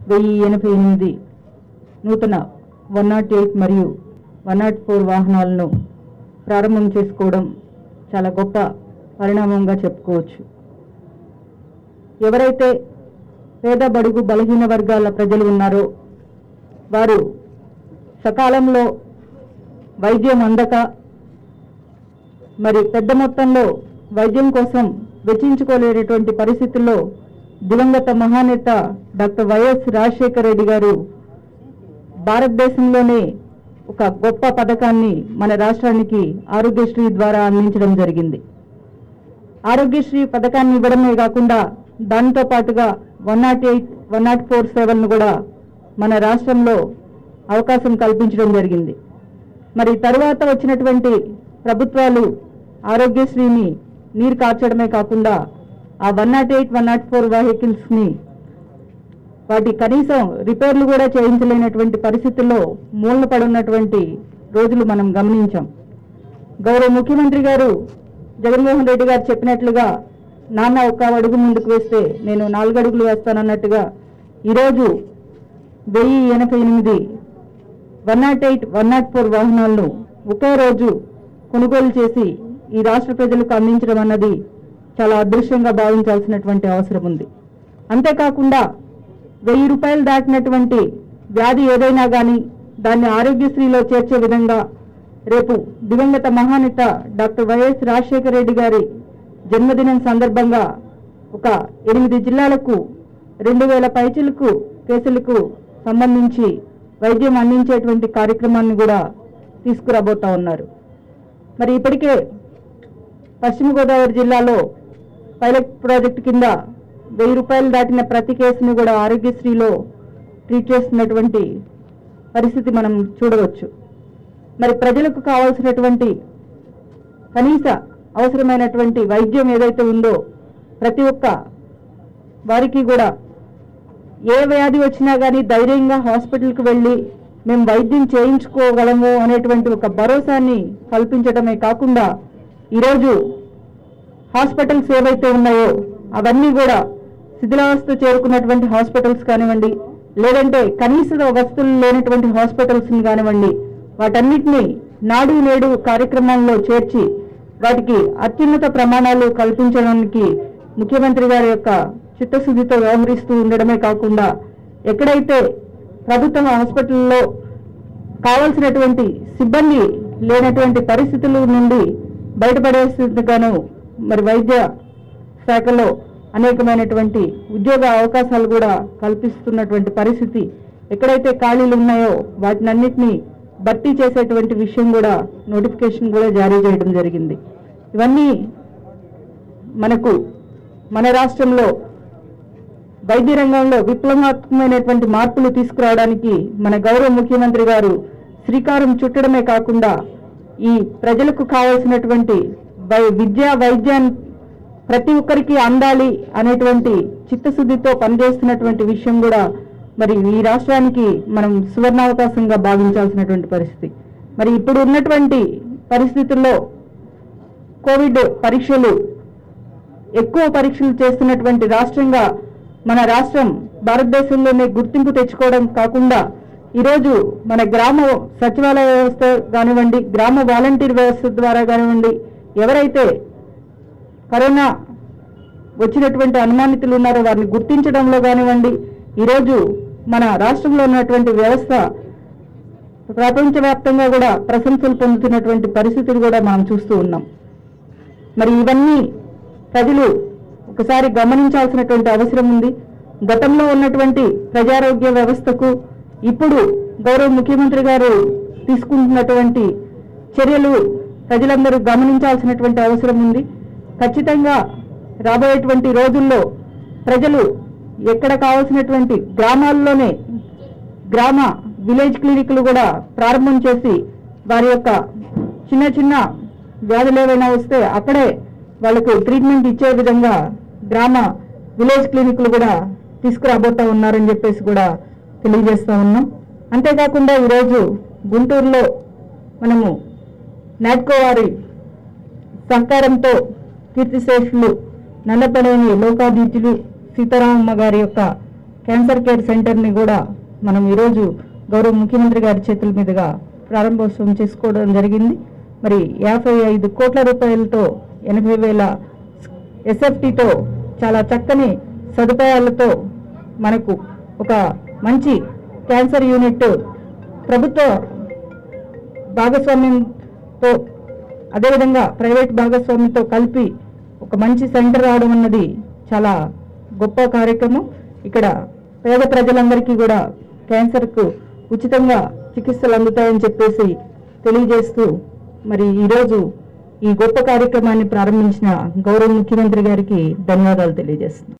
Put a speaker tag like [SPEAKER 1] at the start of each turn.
[SPEAKER 1] వెయ్యి ఎనభై ఎనిమిది నూతన వన్ నాట్ ఎయిట్ మరియు వన్ నాట్ ఫోర్ వాహనాలను ప్రారంభం చేసుకోవడం చాలా గొప్ప పరిణామంగా చెప్పుకోవచ్చు ఎవరైతే పేద బడుగు బలహీన వర్గాల ప్రజలు ఉన్నారో వారు సకాలంలో వైద్యం అందక మరి పెద్ద మొత్తంలో వైద్యం కోసం వెచ్చించుకోలేనటువంటి పరిస్థితుల్లో దివంగత మహానేత డాక్టర్ వైఎస్ రాజశేఖర రెడ్డి గారు భారతదేశంలోనే ఒక గొప్ప పథకాన్ని మన రాష్ట్రానికి ఆరోగ్యశ్రీ ద్వారా అందించడం జరిగింది ఆరోగ్యశ్రీ పథకాన్ని ఇవ్వడమే కాకుండా దానితో పాటుగా one nought eight one nought four seven కూడా మన రాష్ట్రంలో అవకాశం కల్పించడం జరిగింది మరి తరువాత వచ్చినటువంటి ప్రభుత్వాలు ఆరోగ్యశ్రీని నీరు కార్చడమే కాకుండా ఆ one nought eight one nought four వెహికల్స్ని వాటి కనీసం రిపేర్లు కూడా చేయించలేనటువంటి పరిస్థితుల్లో మూలన పడున్నటువంటి రోజులు మనం గమనించాం గౌరవ ముఖ్యమంత్రి గారు జగన్మోహన్ రెడ్డి గారు చెప్పినట్లుగా నాన్న ఒక అడుగు ముందుకు వేస్తే నేను నాలుగు అడుగులు వేస్తానన్నట్టుగా ఈరోజు వెయ్యి ఎనభై ఎనిమిది one nought eight one nought four వాహనాలను ఒకే రోజు కొనుగోలు చేసి ఈ రాష్ట్ర ప్రజలకు అందించడం అన్నది చాలా అదృశ్యంగా భావించాల్సినటువంటి అవసరం ఉంది అంతేకాకుండా వెయ్యి రూపాయలు దాటినటువంటి వ్యాధి ఏదైనా కానీ దాన్ని ఆరోగ్యశ్రీలో చేర్చే విధంగా రేపు దివంగత మహానేత డాక్టర్ వైఎస్ రాజశేఖర రెడ్డి గారి జన్మదినం సందర్భంగా ఒక ఎనిమిది జిల్లాలకు రెండు వేల పైచులకు కేసులకు సంబంధించి వైద్యం అందించేటువంటి కార్యక్రమాన్ని కూడా తీసుకురాబోతా ఉన్నారు మరి ఇప్పటికే పశ్చిమ గోదావరి జిల్లాలో పైలట్ ప్రాజెక్టు కింద వెయ్యి రూపాయలు దాటిన ప్రతి కేసుని కూడా ఆరోగ్యశ్రీలో ట్రీట్ చేస్తున్నటువంటి పరిస్థితి మనం చూడవచ్చు మరి ప్రజలకు కావాల్సినటువంటి కనీస అవసరమైనటువంటి వైద్యం ఏదైతే ఉందో ప్రతి ఒక్క వారికి కూడా ఏ వ్యాధి వచ్చినా కానీ ధైర్యంగా హాస్పిటల్కి వెళ్ళి మేము వైద్యం చేయించుకోగలము అనేటువంటి ఒక భరోసాని కల్పించడమే కాకుండా ఈరోజు హాస్పిటల్స్ ఏవైతే ఉన్నాయో అవన్నీ కూడా శిథిలావస్థ చేరుకున్నటువంటి హాస్పిటల్స్ కానివ్వండి లేదంటే కనీస వస్తువులు లేనటువంటి హాస్పిటల్స్ కానివ్వండి వాటన్నిటిని నాడు నేడు కార్యక్రమంలో చేర్చి వాటికి అత్యున్నత ప్రమాణాలు కల్పించడానికి ముఖ్యమంత్రి గారి యొక్క చిత్తశుద్ధితో వ్యవహరిస్తూ ఉండడమే కాకుండా ఎక్కడైతే ప్రభుత్వ హాస్పిటల్లో కావలసినటువంటి సిబ్బంది లేనటువంటి పరిస్థితుల నుండి బయటపడేందుకు మరి వైద్య శాఖలో అనేకమైనటువంటి ఉద్యోగ అవకాశాలు కూడా కల్పిస్తున్నటువంటి పరిస్థితి ఎక్కడైతే ఖాళీలు ఉన్నాయో వాటినన్నిటినీ భర్తీ చేసేటువంటి విషయం కూడా నోటిఫికేషన్ కూడా జారీ చేయడం జరిగింది ఇవన్నీ మనకు మన రాష్ట్రంలో వైద్య రంగంలో విప్లవాత్మకమైనటువంటి మార్పులు తీసుకురావడానికి మన గౌరవ ముఖ్యమంత్రి గారు శ్రీకారం చుట్టడమే కాకుండా ఈ ప్రజలకు కావాల్సినటువంటి వై- విద్యా వైద్యాన్ని ప్రతి ఒక్కరికి అందాలి అనేటువంటి చిత్తశుద్ధితో పనిచేస్తున్నటువంటి విషయం కూడా మరి ఈ రాష్ట్రానికి మనం సువర్ణావకాశంగా భావించాల్సినటువంటి పరిస్థితి మరి ఇప్పుడు ఉన్నటువంటి పరిస్థితుల్లో కోవిడ్ పరీక్షలు ఎక్కువ పరీక్షలు చేస్తున్నటువంటి రాష్ట్రంగా మన రాష్ట్రం భారతదేశంలోనే గుర్తింపు తెచ్చుకోవడం కాకుండా ఈరోజు మన గ్రామ సచివాలయ వ్యవస్థ కానివ్వండి గ్రామ వాలంటీర్ వ్యవస్థ ద్వారా కానివ్వండి ఎవరైతే కరోనా వచ్చినటువంటి అనుమానితులు ఉన్నారో వారిని గుర్తించడంలో కానివ్వండి ఈరోజు మన రాష్ట్రంలో ఉన్నటువంటి వ్యవస్థ ప్రపంచవ్యాప్తంగా కూడా ప్రశంసలు పొందుతున్నటువంటి పరిస్థితులు కూడా మనం చూస్తూ ఉన్నాం మరి ఇవన్నీ ప్రజలు ఒకసారి గమనించాల్సినటువంటి అవసరం ఉంది గతంలో ఉన్నటువంటి ప్రజారోగ్య వ్యవస్థకు ఇప్పుడు గౌరవ ముఖ్యమంత్రి గారు తీసుకుంటున్నటువంటి చర్యలు ప్రజలందరూ గమనించాల్సినటువంటి అవసరం ఉంది ఖచ్చితంగా రాబోయేటువంటి రోజుల్లో ప్రజలు ఎక్కడ కావాల్సినటువంటి గ్రామాల్లోనే గ్రామ విలేజ్ క్లినిక్లు కూడా ప్రారంభం చేసి వారి యొక్క చిన్న చిన్న వ్యాధులు ఏవైనా వస్తే అక్కడే వాళ్ళకు ట్రీట్మెంట్ ఇచ్చే విధంగా గ్రామ విలేజ్ క్లినిక్లు కూడా తీసుకురాబోతా ఉన్నారని చెప్పేసి కూడా తెలియజేస్తా ఉన్నాం అంతేకాకుండా ఈరోజు గుంటూరులో మనము నాట్కో వారి సహకారంతో కీర్తిశేషులు నల్లపనేని లోకాధీతులు సీతారామమ్మ గారి యొక్క క్యాన్సర్ కేర్ సెంటర్ని కూడా మనం ఈరోజు గౌరవ ముఖ్యమంత్రి గారి చేతుల మీదుగా ప్రారంభోత్సవం చేసుకోవడం జరిగింది మరి యాభై ఐదు కోట్ల రూపాయలతో ఎనభై వేల ఎస్ఎఫ్టీతో చాలా చక్కని సదుపాయాలతో మనకు ఒక మంచి క్యాన్సర్ యూనిట్ ప్రభుత్వ భాగస్వామ్యంతో అదేవిధంగా ప్రైవేట్ భాగస్వామ్యంతో కలిపి ఒక మంచి సెంటర్ రావడం అన్నది చాలా గొప్ప కార్యక్రమం ఇక్కడ పేద ప్రజలందరికీ కూడా క్యాన్సర్కు ఉచితంగా చికిత్సలు అందుతాయని చెప్పేసి తెలియజేస్తూ మరి ఈరోజు ఈ గొప్ప కార్యక్రమాన్ని ప్రారంభించిన గౌరవ ముఖ్యమంత్రి గారికి ధన్యవాదాలు తెలియజేస్తున్నాను